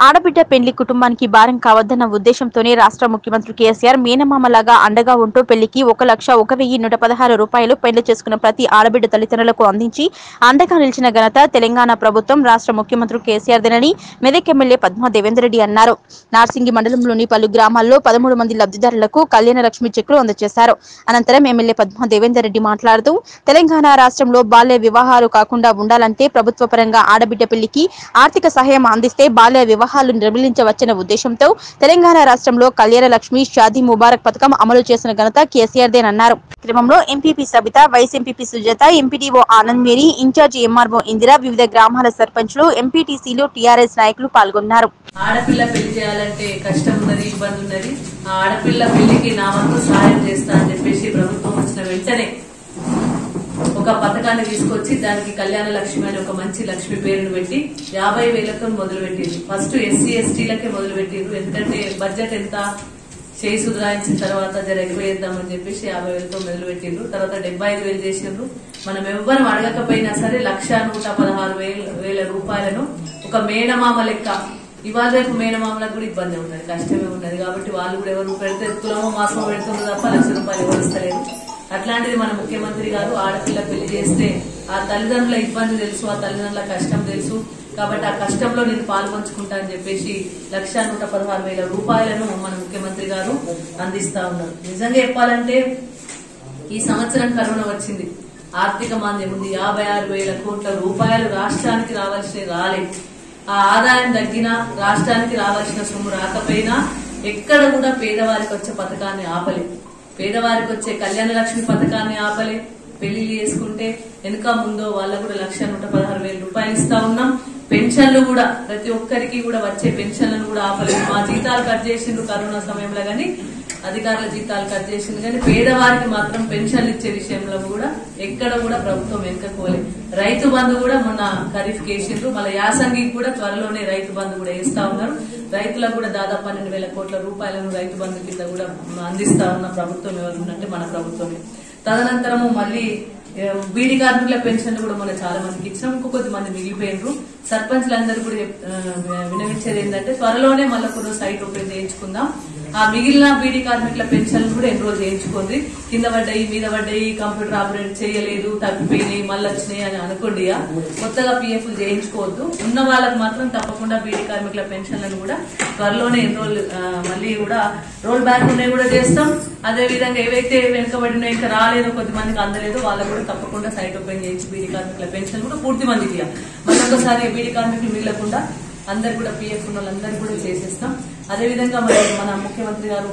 ఆడబిడ్డ పెళ్లి కుటుంబానికి భారం కావద్దన్న ఉద్దేశంతోనే రాష్ట్ర ముఖ్యమంత్రి కేసీఆర్ మేనమామలాగా అండగా ఉంటూ పెళ్లికి ఒక లక్ష ఒక వెయ్యి నూట పదహారు రూపాయలు పెళ్లి చేసుకున్న ప్రతి ఆడబిడ్డ తల్లిదండ్రులకు అందించి అండగా నిలిచిన ఘనత తెలంగాణ ప్రభుత్వం రాష్ట్ర ముఖ్యమంత్రి కేసీఆర్ దేనని మెదక్ ఎమ్మెల్యే పద్మా దేవేందర్ రెడ్డి అన్నారు నార్సింగి మండలంలోని పలు గ్రామాల్లో పదమూడు మంది లబ్ధిదారులకు కళ్యాణ లక్ష్మి చెక్కులు అందజేశారు అనంతరం ఎమ్మెల్యే పద్మా దేవేందర్ రెడ్డి మాట్లాడుతూ తెలంగాణ రాష్ట్రంలో బాల్య వివాహాలు కాకుండా ఉండాలంటే ప్రభుత్వ పరంగా ఆడబిడ్డ పెళ్లికి ఆర్థిక సహాయం అందిస్తే బాల్య వివాహాలు నిర్మూలించవచ్చన్న ఉద్దేశంతో తెలంగాణ రాష్ట్రంలో కళ్యాణ లక్ష్మి షాదీ ముబారక్ పథకం అమలు చేసిన ఘనత కేసీఆర్ దేనన్నారు క్రమంలో MPP Sabitha vice MPP Sujatha MPDO Anand Mary incharge MRO Indira వివిధ గ్రామాల సర్పంచ్లు ఎంపీటీసీలు టీఆర్ఎస్ నాయకులు పాల్గొన్నారు ఆడపిల్ల పెళ్లి చేయాలంటే కష్టం ఉన్నది ఇబ్బంది ఉన్నది ఆ ఆడపిల్ల పెళ్లికి నా వంతు సహాయం చేస్తా అని చెప్పేసి ప్రభుత్వం వచ్చిన వెంటనే ఒక పథకాన్ని తీసుకొచ్చి దానికి కళ్యాణ లక్ష్మి అని ఒక మంచి లక్ష్మి పేరును పెట్టి యాభై వేలతో మొదలు పెట్టింది ఫస్ట్ ఎస్సీ ఎస్టీలకే మొదలు పెట్టిండ్రు ఎందుకంటే బడ్జెట్ ఎంత చేయి సుధారించిన తర్వాత జర ఎక్కువ చేద్దామని చెప్పేసి యాభై వేలతో మొదలు పెట్టిండ్రు తర్వాత డెబ్బై ఐదు వేలు చేసిండ్రు మనం ఎవ్వరం అడగకపోయినా సరే లక్ష నూట పదహారు వేల వేల రూపాయలను ఒక మేనమామ లెక్క ఇవాళ రేపు మేనమామలకు కూడా ఇబ్బంది ఉన్నది కష్టమే ఉన్నది కాబట్టి వాళ్ళు కూడా ఎవరు పెడితే తులమో మాసమో పెడుతుంది తప్ప లక్ష రూపాయలు ఎవరు ఇస్తలేరు అట్లాంటిది మన ముఖ్యమంత్రి గారు ఆడపిల్ల పెళ్లి చేస్తే ఆ తల్లిదండ్రుల ఇబ్బంది తెలుసు ఆ తల్లిదండ్రుల కష్టం తెలుసు కాబట్టి ఆ కష్టంలో నేను పాల్పంచుకుంటా అని చెప్పేసి లక్ష నూట పదహారు వేల రూపాయలను మన ముఖ్యమంత్రి గారు అందిస్తా ఉన్నారు నిజంగా చెప్పాలంటే ఈ సంవత్సరం కరోనా వచ్చింది ఆర్థిక మాంద్యం ఉంది యాభై ఆరు వేల కోట్ల రూపాయలు రాష్ట్రానికి రావాల్సిన రాలేదు ఆ ఆదాయం తగ్గినా రాష్ట్రానికి రావాల్సిన సొమ్ము రాకపోయినా ఎక్కడ కూడా పేదవారికి వచ్చే పథకాన్ని ఆపలే పేదవారికి వచ్చే కళ్యాణ లక్ష్మి పథకాన్ని ఆపలే పెళ్లి చేసుకుంటే వెనుక ముందో వాళ్ళకు కూడా లక్ష నూట పదహారు వేల రూపాయలు ఇస్తా ఉన్నాం పెన్షన్లు కూడా ప్రతి ఒక్కరికి కూడా వచ్చే పెన్షన్లను కూడా ఆపలేదు మా జీతాలు కట్ చేసిండ్రు కరోనా సమయంలో గానీ అధికారుల జీతాలు కట్ చేసింది కానీ పేదవారికి మాత్రం పెన్షన్లు ఇచ్చే విషయంలో కూడా ఎక్కడ కూడా ప్రభుత్వం వెనుకపోలే రైతు బంధు కూడా మొన్న ఖరీఫ్ కేసిండ్రు మళ్ళీ యాసంగికి కూడా త్వరలోనే రైతు బంధు కూడా వేస్తా ఉన్నారు రైతులకు కూడా దాదాపు పన్నెండు వేల కోట్ల రూపాయలను రైతు బంధు కింద కూడా అందిస్తా ఉన్న ప్రభుత్వం ఎవరు ఉందంటే మన ప్రభుత్వమే తదనంతరము మళ్ళీ ఏ, బీడీ కార్మికుల పెన్షన్లు కూడా మనం చాలా మందికి ఇచ్చినాం ఇంకో కొద్ది మంది మిగిలిపోయినరు సర్పంచ్లందరూ కూడా చెప్- ఆ, వినవించేది ఏంటంటే త్వరలోనే మళ్ళీ కొన్ని సైట్ ఓపెన్ చేయించుకుందాం ఆ మిగిలిన బీడీ కార్మికుల పెన్షన్లు కూడా ఎన్రోల్ చేయించుకోండి కింద పడ్డాయి మీద పడ్డాయి కంప్యూటర్ ఆపరేట్ చేయలేదు తప్పిపోయినాయి మళ్ళీ వచ్చినాయి అని అనుకోండి ఇక. కొత్తగా పిఎఫ్ చేయించుకోవద్దు ఉన్న వాళ్ళకి మాత్రం తప్పకుండా బీడీ కార్మికుల పెన్షన్లను కూడా త్వరలోనే ఎన్రోల్ ఆ, మళ్ళీ కూడా రోల్ బ్యాక్ ఉన్నాయి కూడా చేస్తాం అదే విధంగా ఏవైతే వెనుకబడినాయి ఇంకా రాలేదు కొద్ది మందికి అందలేదు వాళ్ళకు కూడా తప్పకుండా సైట్ ఓపెన్ చేయించి బీడీ కార్మికుల పెన్షన్ కూడా పూర్తి మందికి ఇవ్వాలి. మళ్ళీ ఒకసారి బీడీ కార్మికులు మిగలకుండా అందరు కూడా పిఎఫ్ ఉన్న వాళ్ళందరూ కూడా చేసేస్తాం అదే విధంగా మరి మన ముఖ్యమంత్రి గారు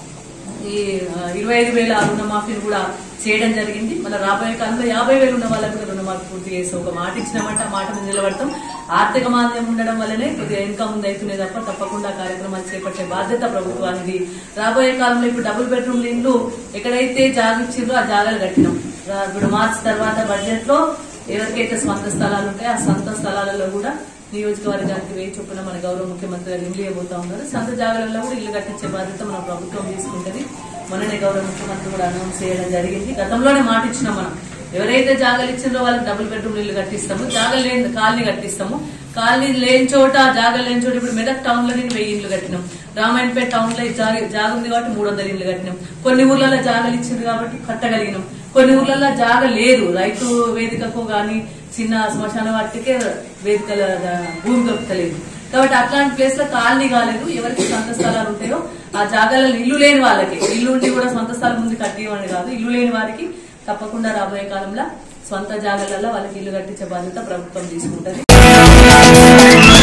ఈ ఆ, ఇరవై ఐదు వేల రుణమాఫీని కూడా చేయడం జరిగింది మన రాబోయే కాలంలో యాభై వేలు ఉన్న వాళ్ళకు కూడా రుణమాఫీ పూర్తి చేసి ఒక మాట ఇచ్చినామంటే ఆ మాట మీద నిలబడతాం ఆర్థిక మాంద్యం ఉండడం వల్లనే కొద్దిగా ఇన్కమ్ ముందు అవుతున్నాయి తప్ప తప్పకుండా కార్యక్రమాలు చేపట్టే బాధ్యత ప్రభుత్వానికి రాబోయే కాలంలో ఇప్పుడు డబుల్ బెడ్రూమ్ ఇండ్లు ఎక్కడైతే జాగిచ్చిందో ఆ జాగాలు కట్టినాం రా- ఇప్పుడు మార్చి తర్వాత బడ్జెట్ లో ఎవరికైతే స్వంత స్థలాలు ఉంటాయో ఆ సొంత స్థలాలలో కూడా నియోజకవర్గానికి వేయి చొప్పున మన గౌరవ ముఖ్యమంత్రి గారు ఇల్లు ఇవ్వబోతా ఉన్నారు సొంత జాగాలలో కూడా ఇల్లు కట్టించే బాధ్యత మన ప్రభుత్వం తీసుకుంటది మొన్ననే గౌరవ ముఖ్యమంత్రి కూడా అనౌన్స్ చేయడం జరిగింది గతంలోనే మాట ఇచ్చినాం మనం ఎవరైతే జాగాలు ఇచ్చిందో వాళ్ళకి డబుల్ బెడ్రూమ్ ఇల్లు కట్టిస్తాము జాగాలు లేని కాలనీ కట్టిస్తాము కాలనీ లేని చోట జాగాలు లేని చోట ఇప్పుడు మెదక్ టౌన్ లో నేను వెయ్యి ఇల్లు కట్టినాం రామాయణపేట టౌన్ లో జాగ జాగ ఉంది కాబట్టి మూడు వందల ఇల్లు కట్టినాం కొన్ని ఊర్లలో జాగాలు ఇచ్చింది కాబట్టి కట్టగలిగినాం కొన్ని ఊర్లలో జాగ లేదు రైతు వేదికకు గాని చిన్న శ్మశాన వాటికే వేదికల ద- భూమి దొరుకుతలేదు కాబట్టి అట్లాంటి ప్లేస్ లో కాలనీ కాలేదు ఎవరికి సొంత స్థలాలు ఉంటాయో ఆ జాగాలలో ఇల్లు లేని వాళ్ళకి ఇల్లు ఉండి కూడా సొంత స్థలం ముందు కట్టివ్వండి కాదు ఇల్లు లేని వారికి తప్పకుండా రాబోయే కాలంలో సొంత జాగాలలో వాళ్ళకి ఇల్లు కట్టించే బాధ్యత ప్రభుత్వం తీసుకుంటది